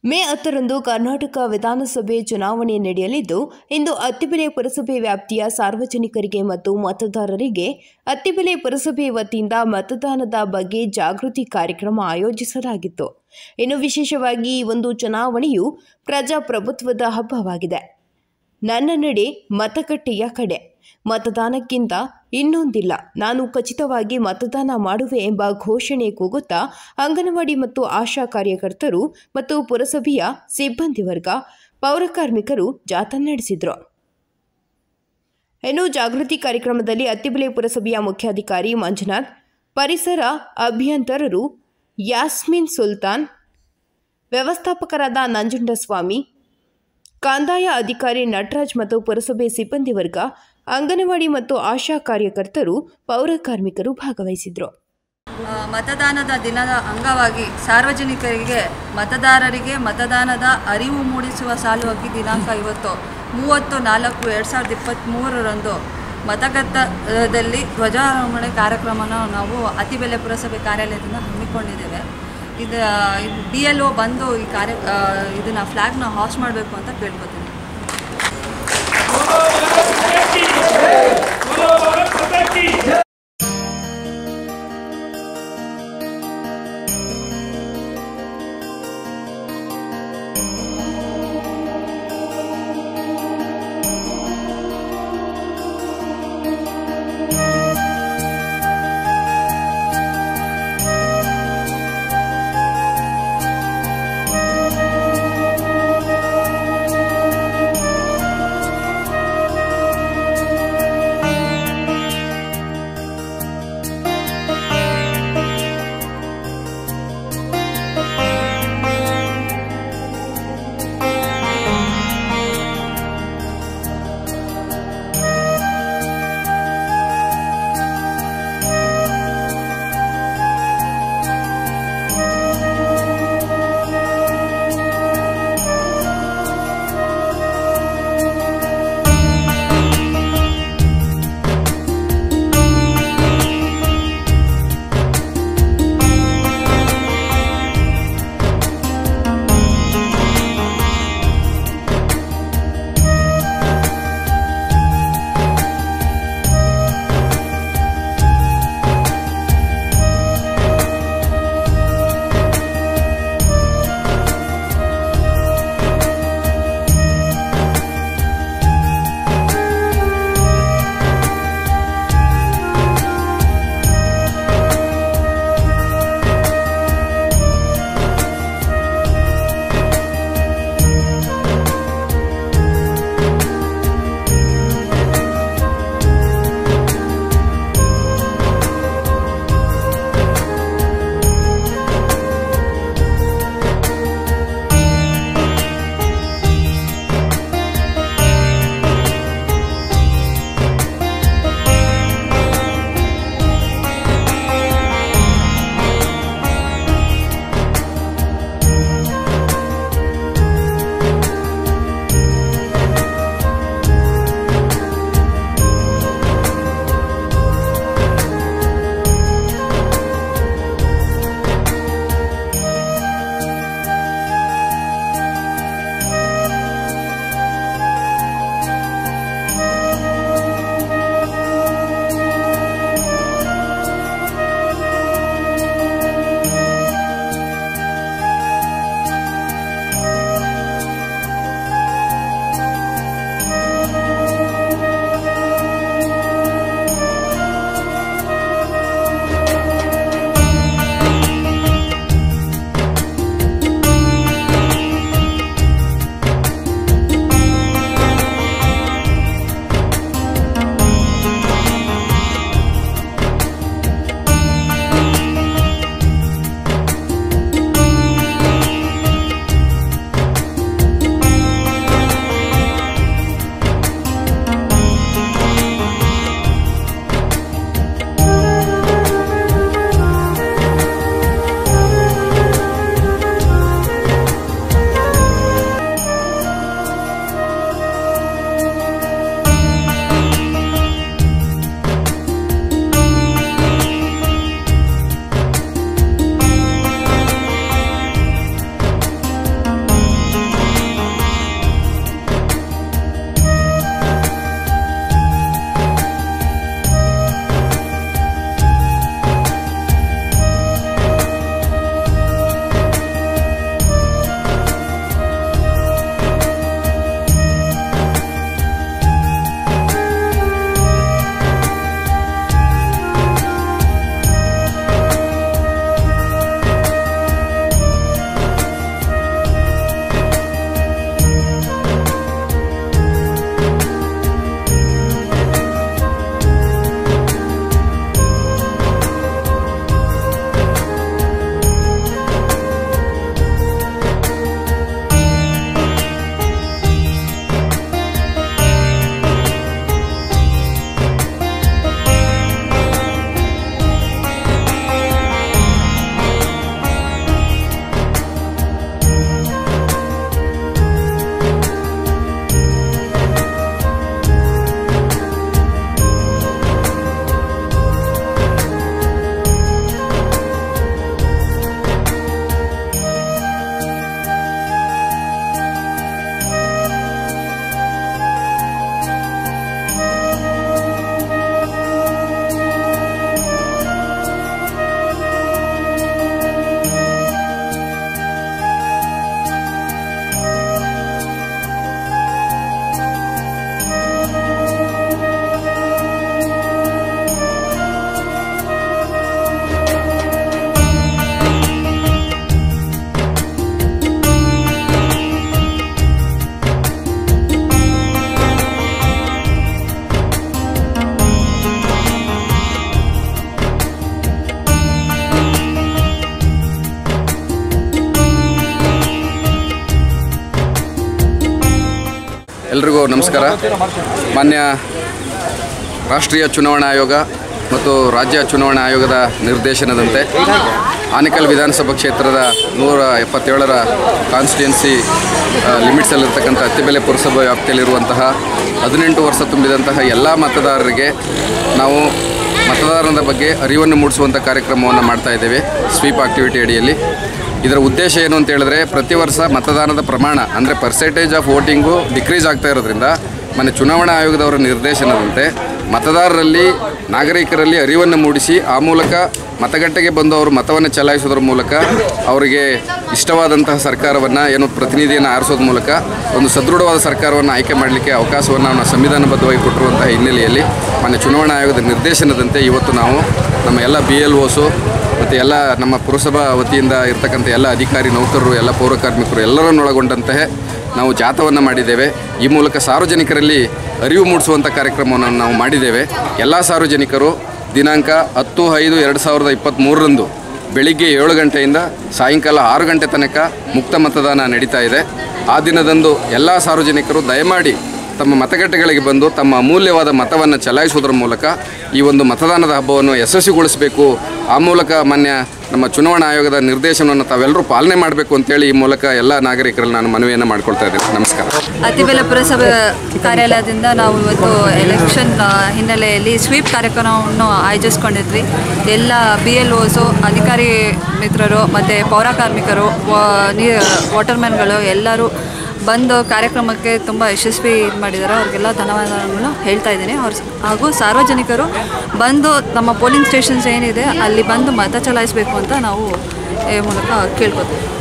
ಮೇ ಹತ್ತರಂದು ಕರ್ನಾಟಕ ವಿಧಾನಸಭೆ ಚುನಾವಣೆ ನಡೆಯಲಿದ್ದು ಇಂದು ಅತ್ತಿಬೆಲೆ ಪುರಸಭೆ ವ್ಯಾಪ್ತಿಯ ಸಾರ್ವಜನಿಕರಿಗೆ ಮತ್ತು ಮತದಾರರಿಗೆ ಅತ್ತಿಬೆಲೆ ಪುರಸಭೆ ವತಿಯಿಂದ ಮತದಾನದ ಬಗ್ಗೆ ಜಾಗೃತಿ ಕಾರ್ಯಕ್ರಮ ಆಯೋಜಿಸಲಾಗಿತ್ತು ಇನ್ನು ವಿಶೇಷವಾಗಿ ಈ ಒಂದು ಚುನಾವಣೆಯು ಪ್ರಜಾಪ್ರಭುತ್ವದ ಹಬ್ಬವಾಗಿದೆ ನನ್ನ ನಡೆ ಮತಗಟ್ಟೆಯ ಕಡೆ ಮತದಾನಕ್ಕಿಂತ ಇನ್ನೊಂದಿಲ್ಲ ನಾನು ಖಚಿತವಾಗಿ ಮತದಾನ ಮಾಡುವೆ ಎಂಬ ಘೋಷಣೆ ಕೂಗುತ್ತಾ ಅಂಗನವಾಡಿ ಮತ್ತು ಆಶಾ ಕಾರ್ಯಕರ್ತರು ಮತ್ತು ಪುರಸಭೆಯ ಸಿಬ್ಬಂದಿ ವರ್ಗ ಪೌರಕಾರ್ಮಿಕರು ಜಾಥಾ ನಡೆಸಿದರು ಇನ್ನು ಜಾಗೃತಿ ಕಾರ್ಯಕ್ರಮದಲ್ಲಿ ಅತ್ತಿಬೆಲೆ ಪುರಸಭೆಯ ಮುಖ್ಯಾಧಿಕಾರಿ ಮಂಜುನಾಥ್ ಪರಿಸರ ಅಭಿಯಂತರರು ಯಾಸ್ಮಿನ್ ಸುಲ್ತಾನ್ ವ್ಯವಸ್ಥಾಪಕರಾದ ನಂಜುಂಡಸ್ವಾಮಿ ಕಂದಾಯ ಅಧಿಕಾರಿ ನಟರಾಜ್ ಮತ್ತು ಪುರಸಭೆ ಸಿಬ್ಬಂದಿ ವರ್ಗ ಅಂಗನವಾಡಿ ಮತ್ತು ಆಶಾ ಕಾರ್ಯಕರ್ತರು ಪೌರ ಕಾರ್ಮಿಕರು ಭಾಗವಹಿಸಿದ್ರು ಆ, ಮತದಾನದ ದಿನದ ಅಂಗವಾಗಿ ಸಾರ್ವಜನಿಕರಿಗೆ ಮತದಾರರಿಗೆ ಮತದಾನದ ಅರಿವು ಮೂಡಿಸುವ ಸಲುವಾಗಿ ದಿನಾಂಕ ಇವತ್ತು ಮೂವತ್ತು ನಾಲ್ಕು ಎರಡು ಸಾವಿರದ ಇಪ್ಪತ್ತ್ಮೂರರಂದು ಮತಗಟ್ಟದಲ್ಲಿ ಧ್ವಜಾರೋಹಣೆ ಕಾರ್ಯಕ್ರಮನ ನಾವು ಅತಿಬೆಲೆ ಪುರಸಭೆ ಕಾರ್ಯಾಲಯದಿಂದ ಹಮ್ಮಿಕೊಂಡಿದ್ದೇವೆ ಇದು ಬಿ ಎಲ್ ಒ ಬಂದು ಈ ಕಾರ್ಯ ಇದನ್ನು ಫ್ಲ್ಯಾಗ್ನ ಹಾಸ್ಟ್ ಮಾಡಬೇಕು ಅಂತ ಕೇಳ್ಕೊತೀನಿ ಎಲ್ರಿಗೂ ನಮಸ್ಕಾರ ಮಾನ್ಯ ರಾಷ್ಟ್ರೀಯ ಚುನಾವಣಾ ಆಯೋಗ ಮತ್ತು ರಾಜ್ಯ ಚುನಾವಣಾ ಆಯೋಗದ ನಿರ್ದೇಶನದಂತೆ ಆನೇಕಲ್ ವಿಧಾನಸಭಾ ಕ್ಷೇತ್ರದ ನೂರ ಎಪ್ಪತ್ತೇಳರ ಕಾನ್ಸ್ಟಿಟ್ಯುನ್ಸಿ ಲಿಮಿಟ್ಸಲ್ಲಿರ್ತಕ್ಕಂಥ ಅತ್ತಿಬೆಲೆ ಪುರಸಭಾ ವ್ಯಾಪ್ತಿಯಲ್ಲಿರುವಂತಹ ಹದಿನೆಂಟು ವರ್ಷ ತುಂಬಿದಂತಹ ಎಲ್ಲ ಮತದಾರರಿಗೆ ನಾವು ಮತದಾರರ ಬಗ್ಗೆ ಅರಿವನ್ನು ಮೂಡಿಸುವಂಥ ಕಾರ್ಯಕ್ರಮವನ್ನು ಮಾಡ್ತಾ ಇದ್ದೇವೆ ಸ್ವೀಪ್ ಆಕ್ಟಿವಿಟಿ ಅಡಿಯಲ್ಲಿ ಇದರ ಉದ್ದೇಶ ಏನು ಅಂತ ಹೇಳಿದ್ರೆ ಪ್ರತಿ ವರ್ಷ ಮತದಾನದ ಪ್ರಮಾಣ ಅಂದರೆ ಪರ್ಸೆಂಟೇಜ್ ಆಫ್ ವೋಟಿಂಗು ಡಿಕ್ರೀಸ್ ಆಗ್ತಾ ಇರೋದ್ರಿಂದ ಮನೆ ಚುನಾವಣಾ ಆಯೋಗದವರ ನಿರ್ದೇಶನದಂತೆ ಮತದಾರರಲ್ಲಿ ನಾಗರಿಕರಲ್ಲಿ ಅರಿವನ್ನು ಮೂಡಿಸಿ ಆ ಮೂಲಕ ಮತಗಟ್ಟೆಗೆ ಬಂದು ಅವರು ಮತವನ್ನು ಚಲಾಯಿಸೋದ್ರ ಮೂಲಕ ಅವರಿಗೆ ಇಷ್ಟವಾದಂತಹ ಸರ್ಕಾರವನ್ನು ಏನು ಪ್ರತಿನಿಧಿಯನ್ನು ಆರಿಸೋದ್ರ ಮೂಲಕ ಒಂದು ಸದೃಢವಾದ ಸರ್ಕಾರವನ್ನು ಆಯ್ಕೆ ಮಾಡಲಿಕ್ಕೆ ಅವಕಾಶವನ್ನು ನಾವು ಸಂವಿಧಾನಬದ್ಧವಾಗಿ ಕೊಟ್ಟಿರುವಂತಹ ಹಿನ್ನೆಲೆಯಲ್ಲಿ ಮಾನ್ಯ ಚುನಾವಣಾ ಆಯೋಗದ ನಿರ್ದೇಶನದಂತೆ ಇವತ್ತು ನಾವು ನಮ್ಮ ಎಲ್ಲ ಬಿ ಎಲ್ ಓಸು ಮತ್ತು ಎಲ್ಲ ನಮ್ಮ ಪುರಸಭಾ ವತಿಯಿಂದ ಇರ್ತಕ್ಕಂಥ ಎಲ್ಲ ಅಧಿಕಾರಿ ನೌಕರರು ಎಲ್ಲ ಪೌರ ಕಾರ್ಮಿಕರು ಎಲ್ಲರನ್ನೊಳಗೊಂಡಂತಹ ನಾವು ಜಾಥವನ್ನು ಮಾಡಿದ್ದೇವೆ ಈ ಮೂಲಕ ಸಾರ್ವಜನಿಕರಲ್ಲಿ ಅರಿವು ಮೂಡಿಸುವಂಥ ಕಾರ್ಯಕ್ರಮವನ್ನು ನಾವು ಮಾಡಿದ್ದೇವೆ ಎಲ್ಲ ಸಾರ್ವಜನಿಕರು ದಿನಾಂಕ ಹತ್ತು ಐದು ಎರಡು ಸಾವಿರದ ಇಪ್ಪತ್ತ್ಮೂರರಂದು ಬೆಳಿಗ್ಗೆ ಏಳು ಗಂಟೆಯಿಂದ ಸಾಯಂಕಾಲ ಆರು ಗಂಟೆ ತನಕ ಮುಕ್ತ ಮತದಾನ ನಡೀತಾ ಇದೆ ಆ ದಿನದಂದು ಎಲ್ಲ ಸಾರ್ವಜನಿಕರು ದಯಮಾಡಿ ತಮ್ಮ ಮತಗಟ್ಟೆಗಳಿಗೆ ಬಂದು ತಮ್ಮ ಅಮೂಲ್ಯವಾದ ಮತವನ್ನು ಚಲಾಯಿಸುವುದರ ಮೂಲಕ ಈ ಒಂದು ಮತದಾನದ ಹಬ್ಬವನ್ನು ಯಶಸ್ವಿಗೊಳಿಸಬೇಕು ಆ ಮೂಲಕ ಮಾನ್ಯ ನಮ್ಮ ಚುನಾವಣಾ ಆಯೋಗದ ನಿರ್ದೇಶನವನ್ನು ತಾವೆಲ್ಲರೂ ಪಾಲನೆ ಮಾಡಬೇಕು ಅಂತೇಳಿ ಈ ಮೂಲಕ ಎಲ್ಲ ನಾಗರಿಕರಲ್ಲಿ ನಾನು ಮನವಿಯನ್ನು ಮಾಡ್ಕೊಳ್ತಾ ಇದ್ದೇನೆ ನಮಸ್ಕಾರ ಅತಿಬೆಲೆ ಪುರಸಭೆ ಕಾರ್ಯಾಲಯದಿಂದ ನಾವು ಇವತ್ತು ಎಲೆಕ್ಷನ್ ಆ, ಹಿನ್ನೆಲೆಯಲ್ಲಿ ಸ್ವೀಪ್ ಕಾರ್ಯಕ್ರಮವನ್ನು ಆಯೋಜಿಸ್ಕೊಂಡಿದ್ವಿ ಎಲ್ಲ ಬಿ ಎಲ್ ಓಸು ಅಧಿಕಾರಿ ಮಿತ್ರರು ಮತ್ತು ಪೌರ ಕಾರ್ಮಿಕರು ವಾ- ನೀ ವಾಟರ್ಮ್ಯಾನ್ಗಳು ಎಲ್ಲರೂ ಬಂದು ಕಾರ್ಯಕ್ರಮಕ್ಕೆ ತುಂಬ ಯಶಸ್ವಿ ಇದು ಮಾಡಿದ್ದಾರೆ ಅವ್ರಿಗೆಲ್ಲ ಧನ್ಯವಾದಗಳನ್ನು ಹೇಳ್ತಾ ಇದ್ದೀನಿ ಅವ್ರು ಸ- ಹಾಗೂ ಸಾರ್ವಜನಿಕರು ಬಂದು ನಮ್ಮ ಪೋಲಿಂಗ್ ಸ್ಟೇಷನ್ಸ್ ಏನಿದೆ ಅಲ್ಲಿ ಬಂದು ಮತ ಚಲಾಯಿಸಬೇಕು ಅಂತ ನಾವು ಈ ಮೂಲಕ ಕೇಳ್ಕೊತೀವಿ